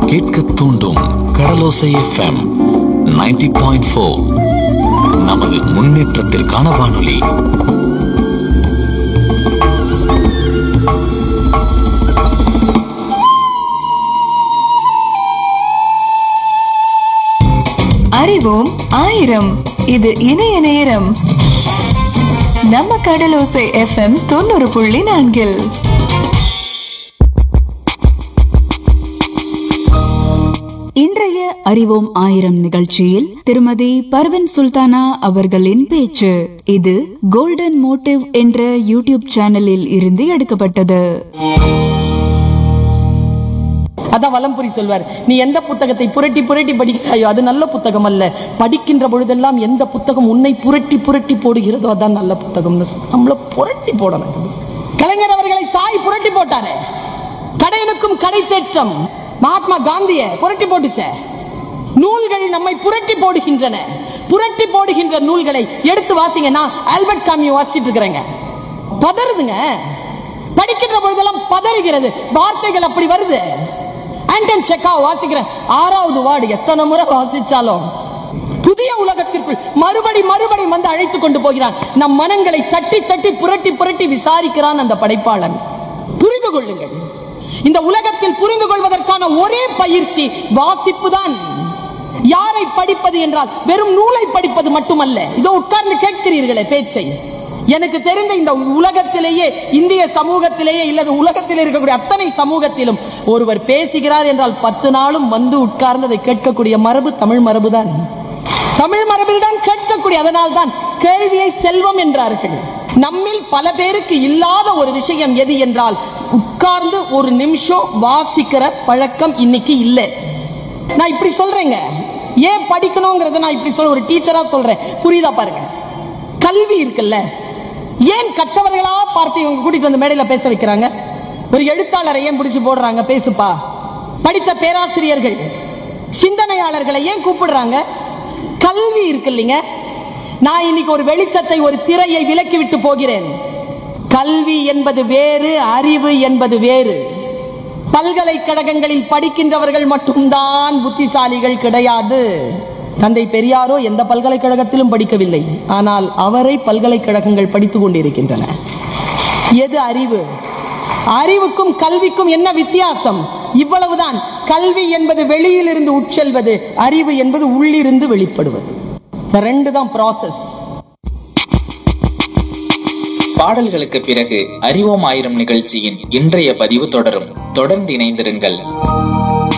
கேட்க தூண்டும் கடலோசை FM 90.4 point four நமது முன்னேற்றத்திற்கான வானொலி அறிவோம் ஆயிரம் இது இணைய நேரம் நம்ம கடலோசை எஃப்எம் தொண்ணூறு புள்ளி நான்கில் இன்றைய அறிவோம் ஆயிரம் நிகழ்ச்சியில் திருமதி பர்வின் சுல்தானா அவர்களின் பேச்சு இது கோல்டன் மோட்டிவ் என்ற யூடியூப் சேனலில் இருந்து எடுக்கப்பட்டது அதான் வலம்புரி சொல்வார் நீ எந்த புத்தகத்தை புரட்டி புரட்டி படிக்கிறாயோ அது நல்ல புத்தகம் அல்ல படிக்கின்ற பொழுதெல்லாம் எந்த புத்தகம் உன்னை புரட்டி புரட்டி போடுகிறதோ அதான் நல்ல புத்தகம்னு சொல்ல நம்மள புரட்டி போடணும் கலைஞர் அவர்களை தாய் புரட்டி போட்டாரு கடையனுக்கும் கடை தேற்றம் மகாத்மா காந்திய புரட்டி போட்டுச்சே நூல்கள் நம்மை புரட்டி போடுகின்றன புரட்டி போடுகின்ற நூல்களை எடுத்து வாசிங்க நான் ஆல்பர்ட் காமியை வாசிச்சிட்டு இருக்கிறேங்க பதறுதுங்க படிக்கின்ற பொழுதெல்லாம் பதறுகிறது வார்த்தைகள் அப்படி வருது ஆண்டன் செக்கா வாசிக்கிறேன் ஆறாவது வார்டு எத்தனை முறை வாசிச்சாலும் புதிய உலகத்திற்குள் மறுபடி மறுபடி வந்து அழைத்து கொண்டு போகிறான் நம் மனங்களை தட்டி தட்டி புரட்டி புரட்டி விசாரிக்கிறான் அந்த படைப்பாளன் புரிந்து கொள்ளுங்கள் இந்த உலகத்தில் புரிந்து கொள்வதற்கான ஒரே பயிற்சி வாசிப்பு தான் யாரை படிப்பது என்றால் வெறும் நூலை படிப்பது மட்டுமல்ல இதோ உட்கார்ந்து கேட்கிறீர்களே பேச்சை எனக்கு தெரிந்த இந்த உலகத்திலேயே இந்திய சமூகத்திலேயே இல்லது உலகத்தில் இருக்கக்கூடிய அத்தனை சமூகத்திலும் ஒருவர் பேசுகிறார் என்றால் பத்து நாளும் வந்து உட்கார்ந்து அதை கேட்கக்கூடிய மரபு தமிழ் மரபு தான் தமிழ் மரபில் தான் கேட்கக்கூடிய அதனால் தான் கேள்வியை செல்வம் என்றார்கள் நம்மில் பல பேருக்கு இல்லாத ஒரு விஷயம் எது என்றால் உட்கார்ந்து ஒரு நிமிஷம் வாசிக்கிற பழக்கம் இன்னைக்கு இல்லை நான் இப்படி சொல்றேங்க ஏன் படிக்கணுங்கிறத நான் இப்படி சொல்ல ஒரு டீச்சரா சொல்றேன் புரியுதா பாருங்க கல்வி இருக்குல்ல ஏன் கற்றவர்களா பார்த்து இவங்க கூட்டிட்டு வந்து மேடையில பேச வைக்கிறாங்க ஒரு எழுத்தாளரை ஏன் பிடிச்சு போடுறாங்க பேசுப்பா படித்த பேராசிரியர்கள் சிந்தனையாளர்களை ஏன் கூப்பிடுறாங்க கல்வி இருக்கு இல்லைங்க நான் இன்னைக்கு ஒரு வெளிச்சத்தை ஒரு திரையை விலக்கி விட்டு போகிறேன் கல்வி என்பது வேறு அறிவு என்பது வேறு பல்கலைக்கழகங்களில் படிக்கின்றவர்கள் மட்டும்தான் புத்திசாலிகள் கிடையாது தந்தை பெரியாரோ எந்த பல்கலைக்கழகத்திலும் படிக்கவில்லை ஆனால் அவரை பல்கலைக்கழகங்கள் படித்துக் கொண்டிருக்கின்றன எது அறிவு அறிவுக்கும் கல்விக்கும் என்ன வித்தியாசம் இவ்வளவுதான் கல்வி என்பது வெளியிலிருந்து உட்செல்வது அறிவு என்பது உள்ளிருந்து வெளிப்படுவது இந்த ரெண்டு தான் ப்ராசஸ் பாடல்களுக்கு பிறகு அறிவோம் ஆயிரம் நிகழ்ச்சியின் இன்றைய பதிவு தொடரும் தொடர்ந்து இணைந்திருங்கள்